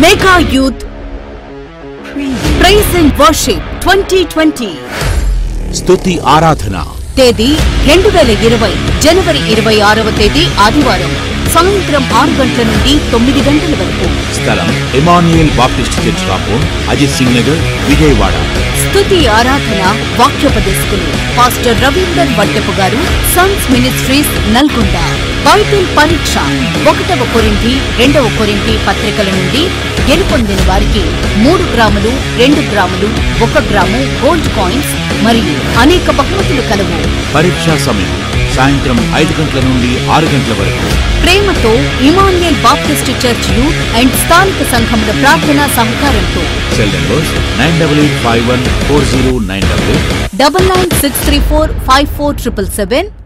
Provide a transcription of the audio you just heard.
mega youth praise and worship twenty twenty స్తుతి ఆరాధన తేదీ రెండు వేల ఇరవై జనవరి ఇరవై ఆరవ తేదీ ఆదివారం సాయంత్రం ఆరు గంటల నుండి తొమ్మిది గంటల వరకు స్థలం Emmanuel Baptist church compound Ajit Singh Nagar Vijayawada స్తుతి ఆరాధన వాక్యోపదేశకులు పాస్టర్ రవీందర్ వడ్డెపు గారు సన్స్ మినిస్ట్రీస్ నల్గొండ బైబిల్ పరీక్ష ఒకటవ కొరింథీ రెండవ కొరింథీ పత్రికల నుండి గెలుపొందిన వారికి మూడు గ్రాములు రెండు గ్రాములు ఒక గ్రాము గోల్డ్ కాయిన్స్ మరియు అనేక బహుమతులు కలవు పరీక్షా సమయం సాయంత్రం ఐదు గంటల నుండి ఆరు గంటల వరకు ప్రేమతో Emmanuel Baptist church youth and స్థానిక సంఘముల ప్రార్థనా సహకారంతో cell numbers nine double eight five one four zero nine double eight double nine six three four five four triple seven